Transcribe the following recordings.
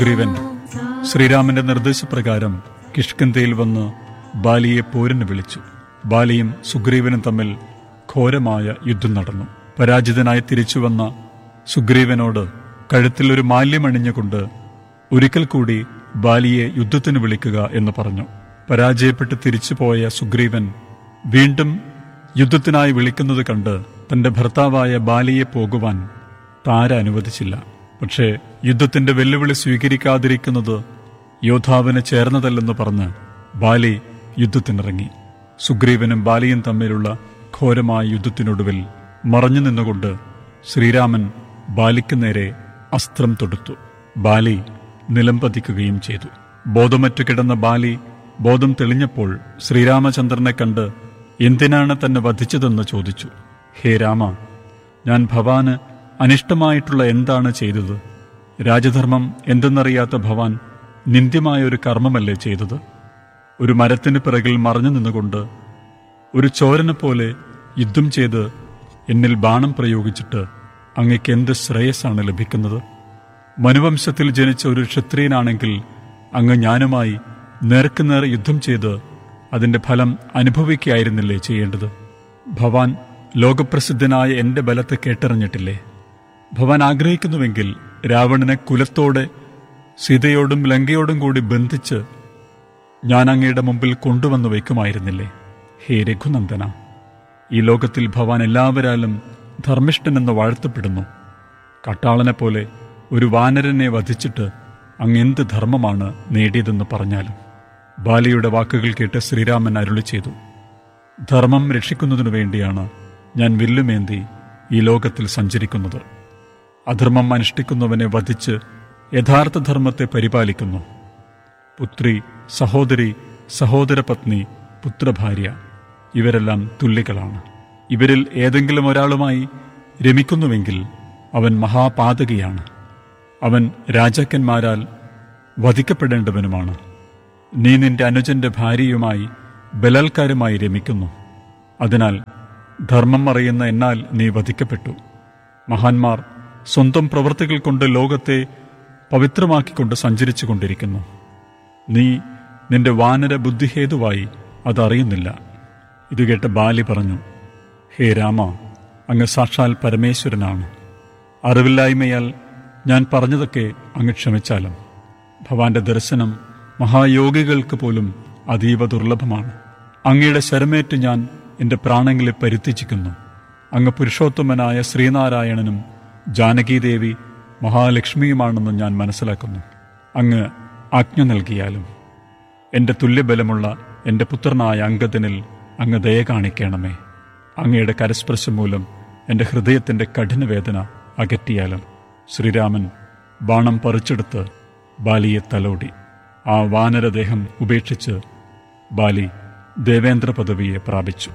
സുഗ്രീവൻ ശ്രീരാമന്റെ നിർദ്ദേശപ്രകാരം കിഷ്കിന്ധയിൽ വന്ന് ബാലിയെ പോരിന് വിളിച്ചു ബാലിയും സുഗ്രീവനും തമ്മിൽ ഘോരമായ യുദ്ധം നടന്നു പരാജിതനായി തിരിച്ചുവന്ന സുഗ്രീവനോട് കഴുത്തിൽ ഒരു മാല്യമണിഞ്ഞുകൊണ്ട് ഒരിക്കൽ കൂടി ബാലിയെ യുദ്ധത്തിന് വിളിക്കുക എന്ന് പറഞ്ഞു പരാജയപ്പെട്ട് തിരിച്ചുപോയ സുഗ്രീവൻ വീണ്ടും യുദ്ധത്തിനായി വിളിക്കുന്നത് കണ്ട് തന്റെ ഭർത്താവായ ബാലിയെ പോകുവാൻ താര അനുവദിച്ചില്ല പക്ഷേ യുദ്ധത്തിന്റെ വെല്ലുവിളി സ്വീകരിക്കാതിരിക്കുന്നത് യോദ്ധാവിന് ചേർന്നതല്ലെന്ന് പറഞ്ഞ് ബാലി യുദ്ധത്തിനിറങ്ങി സുഗ്രീവനും ബാലിയും തമ്മിലുള്ള ഘോരമായ യുദ്ധത്തിനൊടുവിൽ മറഞ്ഞു നിന്നുകൊണ്ട് ശ്രീരാമൻ ബാലിക്ക് നേരെ അസ്ത്രം തൊടുത്തു ബാലി നിലംപതിക്കുകയും ചെയ്തു ബോധമറ്റു കിടന്ന ബാലി ബോധം തെളിഞ്ഞപ്പോൾ ശ്രീരാമചന്ദ്രനെ കണ്ട് എന്തിനാണ് തന്നെ വധിച്ചതെന്ന് ചോദിച്ചു ഹേ രാമ ഞാൻ ഭവാന് അനിഷ്ടമായിട്ടുള്ള എന്താണ് ചെയ്തത് രാജധർമ്മം എന്തെന്നറിയാത്ത ഭവാൻ നിന്ദ്യമായ ഒരു കർമ്മമല്ലേ ചെയ്തത് ഒരു മരത്തിന് പിറകിൽ മറഞ്ഞു നിന്നുകൊണ്ട് ഒരു ചോരനെ പോലെ യുദ്ധം ചെയ്ത് എന്നിൽ ബാണം പ്രയോഗിച്ചിട്ട് അങ്ങയ്ക്ക് എന്ത് ശ്രേയസ്സാണ് ലഭിക്കുന്നത് മനുവംശത്തിൽ ജനിച്ച ഒരു ക്ഷത്രിയനാണെങ്കിൽ അങ്ങ് ഞാനുമായി നേർക്കുനേർ യുദ്ധം ചെയ്ത് അതിന്റെ ഫലം അനുഭവിക്കുകയായിരുന്നില്ലേ ചെയ്യേണ്ടത് ഭവാൻ ലോകപ്രസിദ്ധനായ എന്റെ ബലത്തെ കേട്ടറിഞ്ഞിട്ടില്ലേ ഭവാൻ ആഗ്രഹിക്കുന്നുവെങ്കിൽ രാവണനെ കുലത്തോടെ സീതയോടും ലങ്കയോടും കൂടി ബന്ധിച്ച് ഞാൻ അങ്ങയുടെ മുമ്പിൽ കൊണ്ടുവന്നു വയ്ക്കുമായിരുന്നില്ലേ ഹേ രഘുനന്ദന ഈ ലോകത്തിൽ ഭവാൻ എല്ലാവരാലും ധർമ്മിഷ്ഠനെന്ന് വാഴ്ത്തപ്പെടുന്നു കട്ടാളനെ പോലെ ഒരു വാനരനെ വധിച്ചിട്ട് അങ്ങ് എന്ത് ധർമ്മമാണ് നേടിയതെന്ന് പറഞ്ഞാലും ബാലിയുടെ വാക്കുകൾ കേട്ട് ശ്രീരാമൻ അരുളി ചെയ്തു ധർമ്മം രക്ഷിക്കുന്നതിനു വേണ്ടിയാണ് ഞാൻ വില്ലുമേന്തി ഈ ലോകത്തിൽ സഞ്ചരിക്കുന്നത് അധർമ്മം അനുഷ്ഠിക്കുന്നവനെ വധിച്ച് യഥാർത്ഥ ധർമ്മത്തെ പരിപാലിക്കുന്നു പുത്രി സഹോദരി സഹോദരപത്നി പുത്രഭാര്യ ഇവരെല്ലാം തുല്യകളാണ് ഇവരിൽ ഏതെങ്കിലും ഒരാളുമായി രമിക്കുന്നുവെങ്കിൽ അവൻ മഹാപാതകിയാണ് അവൻ രാജാക്കന്മാരാൽ വധിക്കപ്പെടേണ്ടവനുമാണ് നീ നിന്റെ അനുജന്റെ ഭാര്യയുമായി ബലാത്കാരമായി രമിക്കുന്നു അതിനാൽ ധർമ്മം അറിയുന്ന എന്നാൽ നീ വധിക്കപ്പെട്ടു മഹാന്മാർ സ്വന്തം പ്രവൃത്തികൾ കൊണ്ട് ലോകത്തെ പവിത്രമാക്കിക്കൊണ്ട് സഞ്ചരിച്ചു കൊണ്ടിരിക്കുന്നു നീ നിന്റെ വാനര ബുദ്ധിഹേതുവായി അതറിയുന്നില്ല ഇത് കേട്ട് ബാലി പറഞ്ഞു ഹേ രാമ അങ്ങ് സാക്ഷാൽ പരമേശ്വരനാണ് അറിവില്ലായ്മയാൽ ഞാൻ പറഞ്ഞതൊക്കെ അങ്ങ് ക്ഷമിച്ചാലും ഭവാന്റെ ദർശനം മഹായോഗികൾക്ക് പോലും അതീവ ദുർലഭമാണ് അങ്ങയുടെ ശരമേറ്റ് ഞാൻ എന്റെ പ്രാണങ്ങളെ പരിത്യജിക്കുന്നു അങ്ങ് പുരുഷോത്തമനായ ശ്രീനാരായണനും ജാനകീദേവി മഹാലക്ഷ്മിയുമാണെന്ന് ഞാൻ മനസ്സിലാക്കുന്നു അങ്ങ് ആജ്ഞ നൽകിയാലും എന്റെ തുല്യബലമുള്ള എന്റെ പുത്രനായ അങ്കദനിൽ അങ്ങ് ദയ കാണിക്കണമേ അങ്ങയുടെ കരസ്പർശം മൂലം എന്റെ ഹൃദയത്തിന്റെ കഠിനവേദന അകറ്റിയാലും ശ്രീരാമൻ ബാണം പറിച്ചെടുത്ത് ബാലിയെ തലോടി ആ വാനരദേഹം ഉപേക്ഷിച്ച് ബാലി ദേവേന്ദ്ര പദവിയെ പ്രാപിച്ചു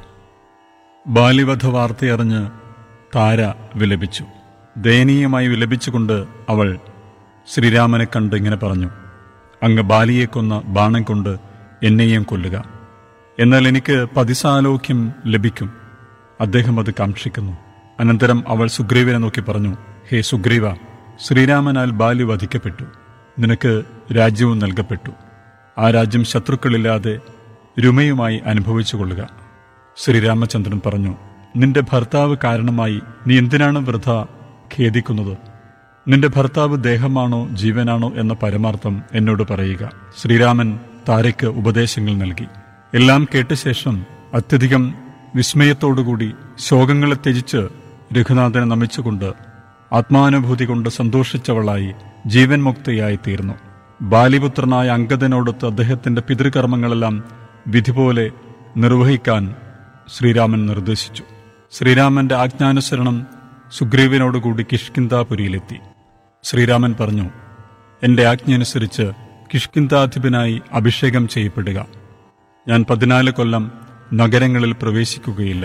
ബാലിവധ വാർത്തയറിഞ്ഞ് താര വിലപിച്ചു ദയനീയമായി വിലപിച്ചുകൊണ്ട് അവൾ ശ്രീരാമനെ കണ്ട് ഇങ്ങനെ പറഞ്ഞു അങ്ങ് ബാലിയെ കൊന്ന ബാണം കൊണ്ട് എന്നെയും കൊല്ലുക എന്നാൽ എനിക്ക് പതിസാലോക്യം ലഭിക്കും അദ്ദേഹം അത് കാക്ഷിക്കുന്നു അനന്തരം അവൾ സുഗ്രീവനെ നോക്കി പറഞ്ഞു ഹേ സുഗ്രീവ ശ്രീരാമനാൽ ബാലി വധിക്കപ്പെട്ടു നിനക്ക് രാജ്യവും നൽകപ്പെട്ടു ആ രാജ്യം ശത്രുക്കളില്ലാതെ രുമയുമായി അനുഭവിച്ചുകൊള്ളുക ശ്രീരാമചന്ദ്രൻ പറഞ്ഞു നിന്റെ ഭർത്താവ് കാരണമായി നീ എന്തിനാണ് വൃഥ ഖേദിക്കുന്നത് നിന്റെ ഭർത്താവ് ദേഹമാണോ ജീവനാണോ എന്ന പരമാർത്ഥം എന്നോട് പറയുക ശ്രീരാമൻ താരയ്ക്ക് ഉപദേശങ്ങൾ നൽകി എല്ലാം കേട്ട ശേഷം അത്യധികം വിസ്മയത്തോടുകൂടി ശോകങ്ങളെ ത്യജിച്ച് രഘുനാഥനെ നമിച്ചുകൊണ്ട് ആത്മാനുഭൂതി കൊണ്ട് സന്തോഷിച്ചവളായി ജീവൻ മുക്തയായി തീർന്നു ബാലിപുത്രനായ അങ്കദനോടൊത്ത് അദ്ദേഹത്തിന്റെ പിതൃകർമ്മങ്ങളെല്ലാം വിധി പോലെ നിർവഹിക്കാൻ ശ്രീരാമൻ നിർദ്ദേശിച്ചു ശ്രീരാമന്റെ ആജ്ഞാനുസരണം സുഗ്രീവനോടുകൂടി കിഷ്കിന്താപുരിയിലെത്തി ശ്രീരാമൻ പറഞ്ഞു എന്റെ ആജ്ഞയനുസരിച്ച് കിഷ്കിന്താധിപനായി അഭിഷേകം ചെയ്യപ്പെടുക ഞാൻ പതിനാല് കൊല്ലം നഗരങ്ങളിൽ പ്രവേശിക്കുകയില്ല